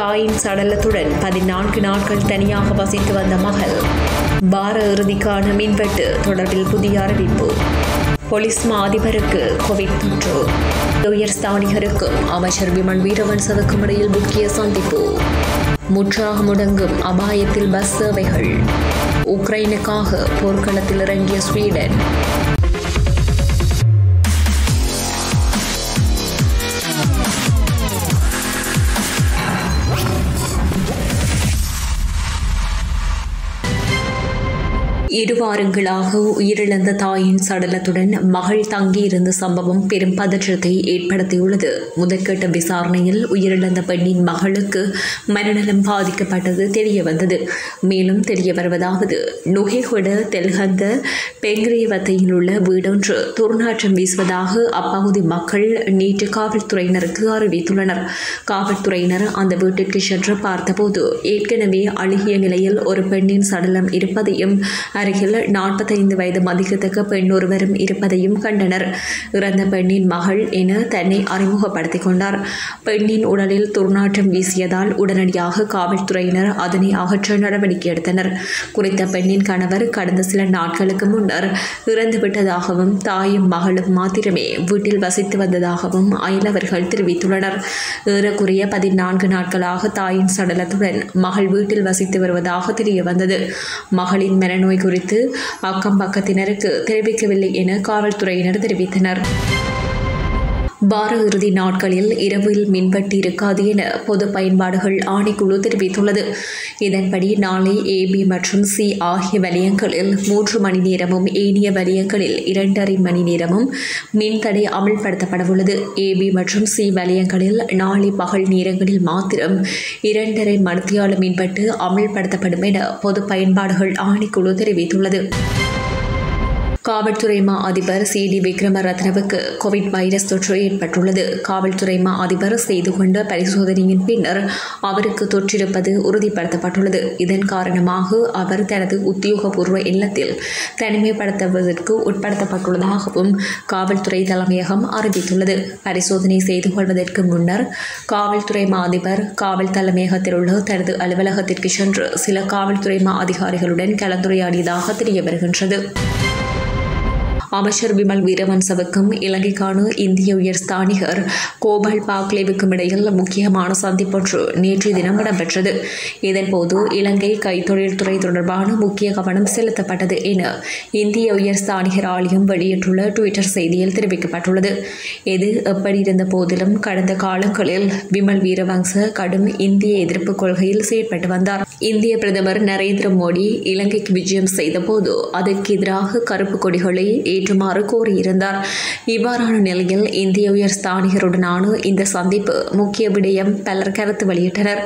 தாயின் சடலத்துடன் பதினான்கு நாட்கள் தனியாக வசித்து வந்த மகள் வார இறுதிக்கான மின்வெட்டு தொடர்பில் புதிய அறிவிப்பு போலீஸ் மா அதிபருக்கு கோவிட் தொற்று உயர் ஸ்தானிகருக்கும் அமைச்சர் விமல் வீரவன்சவுக்கும் இடையில் முக்கிய சந்திப்பு முற்றாக முடங்கும் அபாயத்தில் பஸ் சேவைகள் உக்ரைனுக்காக போர்க்களத்தில் இறங்கிய ஸ்வீடன் இரு வாரங்களாக உயிரிழந்த தாயின் சடலத்துடன் மகள் தங்கியிருந்த சம்பவம் பெரும் பதற்றத்தை ஏற்படுத்தியுள்ளது முதற்கட்ட விசாரணையில் உயிரிழந்த பெண்ணின் மகளுக்கு மனநலம் பாதிக்கப்பட்டது தெரிய வந்தது மேலும் தெரிய வருவதாவது நுகைகொட தெல்கந்த பெங்கிரியவத்தையில் உள்ள வீடொன்று துர்நாற்றம் வீசுவதாக அப்பகுதி மக்கள் நேற்று காவல்துறையினருக்கு அறிவித்துள்ளனர் காவல்துறையினர் அந்த வீட்டிற்கு சென்று பார்த்தபோது ஏற்கனவே அழுகிய நிலையில் ஒரு பெண்ணின் சடலம் இருப்பதையும் அருகில் நாற்பத்தைந்து வயது மதிக்கத்தக்க பெண் ஒருவரும் இருப்பதையும் கண்டனர் இறந்த பெண்ணின் மகள் என தன்னை அறிமுகப்படுத்திக் கொண்டார் பெண்ணின் உடலில் துர்நாற்றம் வீசியதால் உடனடியாக காவல்துறையினர் அதனை அகற்ற நடவடிக்கை எடுத்தனர் குறித்த பெண்ணின் கணவர் கடந்த சில நாட்களுக்கு முன்னர் இறந்துவிட்டதாகவும் தாயும் மகளும் மாத்திரமே வீட்டில் வசித்து வந்ததாகவும் அயலவர்கள் தெரிவித்துள்ளனர் ஏறக்குறைய பதினான்கு நாட்களாக தாயின் சடலத்துடன் மகள் வீட்டில் வசித்து வருவதாக தெரிய வந்தது மகளின் மனநோய் குறித்து அக்கம் பக்கத்தினருக்கு தெரிவிக்கவில்லை என காவல்துறையினர் தெரிவித்தனர் வார இறுதி நாட்களில் இரவில் மின்வெட்டு இருக்காது என பொது பயன்பாடுகள் ஆணைக்குழு தெரிவித்துள்ளது இதன்படி நாளை ஏபி மற்றும் சி ஆகிய வலயங்களில் மூன்று மணி நேரமும் ஏனைய வலயங்களில் இரண்டரை மணி நேரமும் மின்தடை அமல்படுத்தப்படவுள்ளது ஏபி மற்றும் சி வலயங்களில் நாளை பகல் நேரங்களில் மாத்திரம் இரண்டரை மணித்தியால மின்வெட்டு அமல்படுத்தப்படும் என பொது பயன்பாடுகள் ஆணைக்குழு தெரிவித்துள்ளது காவல்துறை மா அதிபர் சி டி விக்ரமரத்னவுக்கு கோவிட் வைரஸ் தொற்று ஏற்பட்டுள்ளது காவல்துறை மா அதிபர் செய்து கொண்ட பரிசோதனையின் பின்னர் அவருக்கு தொற்றிருப்பது உறுதிப்படுத்தப்பட்டுள்ளது இதன் காரணமாக அவர் தனது உத்தியோகபூர்வ இல்லத்தில் தனிமைப்படுத்துவதற்கு உட்படுத்தப்பட்டுள்ளதாகவும் காவல்துறை தலைமையகம் அறிவித்துள்ளது பரிசோதனை செய்து கொள்வதற்கு முன்னர் காவல்துறை மா அதிபர் காவல் தலைமையகத்தில் உள்ள தனது அலுவலகத்திற்கு சென்று சில காவல்துறை மா அதிகாரிகளுடன் கலந்துரையாடியதாக தெரிய வருகின்றது அமைச்சர் விமல் வீரவன்சவுக்கும் இலங்கைக்கான இந்திய உயர் ஸ்தானிகர் கோபால் பாக்லேவுக்கும் இடையில் முக்கியமான சந்திப்பொன்று நேற்றைய தினம் இடம்பெற்றது இதன்போது இலங்கை கைத்தொழில்துறை தொடர்பான முக்கிய கவனம் செலுத்தப்பட்டது என இந்திய உயர் ஸ்தானிகர் ஆலயம் வெளியிட்டுள்ள டுவிட்டர் செய்தியில் தெரிவிக்கப்பட்டுள்ளது இது எப்படி இருந்த போதிலும் கடந்த காலங்களில் விமல் வீரவங்ச கடும் இந்திய எதிர்ப்பு கொள்கையில் செயற்பட்டு வந்தார் இந்திய பிரதமர் நரேந்திர மோடி இலங்கைக்கு விஜயம் செய்தபோது அதற்கு எதிராக கருப்பு கொடிகளை ஏற்றுமாறு கோரியிருந்தார் இவ்வாறான நிலையில் இந்திய உயர் ஸ்தானிகருடனான இந்த சந்திப்பு முக்கிய விடயம் பலர் கருத்து வெளியிட்டனர்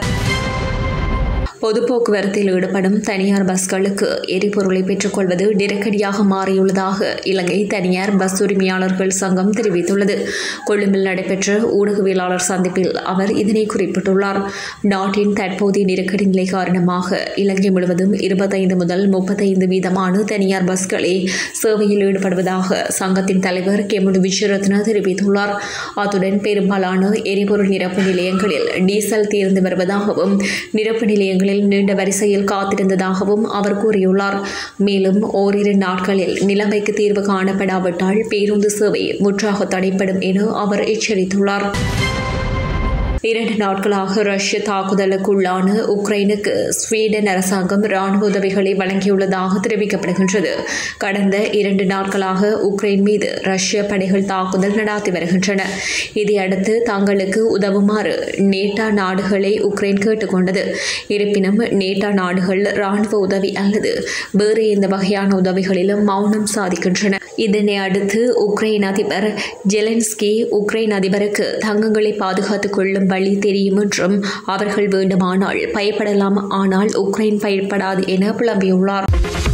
பொது போக்குவரத்தில் ஈடுபடும் தனியார் பஸ்களுக்கு எரிபொருளை பெற்றுக்கொள்வது நெருக்கடியாக மாறியுள்ளதாக இலங்கை தனியார் பஸ் உரிமையாளர்கள் சங்கம் தெரிவித்துள்ளது கொழும்பில் நடைபெற்ற ஊடகவியலாளர் சந்திப்பில் அவர் இதனை குறிப்பிட்டுள்ளார் நாட்டின் தற்போதைய நெருக்கடி நிலை காரணமாக இலங்கை முழுவதும் இருபத்தைந்து முதல் முப்பத்தைந்து வீதமான தனியார் பஸ்களே சேவையில் ஈடுபடுவதாக சங்கத்தின் தலைவர் கெமுடு விஜயரத்ன தெரிவித்துள்ளார் அத்துடன் பெரும்பாலான எரிபொருள் நிரப்பு நிலையங்களில் டீசல் தீர்ந்து வருவதாகவும் நிரப்பு நிலையங்களில் நீண்ட வரிசையில் காத்திருந்ததாகவும் அவர் கூறியுள்ளார் மேலும் ஓரிரு நாட்களில் நிலைமைக்கு தீர்வு காணப்படாவிட்டால் பேருந்து சேவை முற்றாக தடைப்படும் என அவர் எச்சரித்துள்ளார் இரண்டு நாட்களாக ரஷ்ய தாக்குதலுக்குள்ளான உக்ரைனுக்கு ஸ்வீடன் அரசாங்கம் ராணுவ உதவிகளை வழங்கியுள்ளதாக தெரிவிக்கப்படுகின்றது கடந்த இரண்டு நாட்களாக உக்ரைன் மீது ரஷ்ய படைகள் தாக்குதல் நடாத்தி வருகின்றன இதையடுத்து தங்களுக்கு உதவுமாறு நேட்டா நாடுகளை உக்ரைன் கேட்டுக்கொண்டது இருப்பினும் நேட்டா நாடுகள் ராணுவ உதவி அல்லது வேறு எந்த வகையான உதவிகளிலும் மௌனம் சாதிக்கின்றன இதனை அடுத்து உக்ரைன் அதிபர் ஜெலன்ஸ்கி உக்ரைன் அதிபருக்கு தங்கங்களை பாதுகாத்துக் கொள்ளும் வழி தெரியும் என்றும் அவர்கள் வேண்டுமானால் பயப்படலாம் ஆனால் உக்ரைன் பயப்படாது என புலம்பியுள்ளார்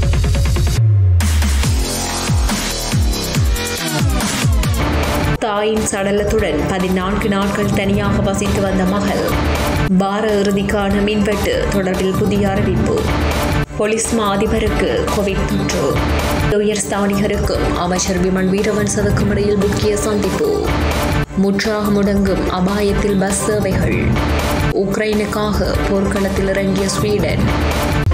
தாயின் சடலத்துடன் பதினான்கு நாட்கள் தனியாக வசித்து வந்த மகள் வார இறுதிக்கான மின்வெட்டு தொடர்பில் புதிய அறிவிப்பு போலீஸ் மா அதிபருக்கு கோவிட் தொற்று உயர் ஸ்தானிகருக்கும் அமைச்சர் விமல் வீரவன்சவுக்கும் இடையில் முக்கிய சந்திப்பு முற்றாக முடங்கும் அபாயத்தில் பஸ் சேவைகள் உக்ரைனுக்காக போர்க்களத்தில் இறங்கிய ஸ்வீடன்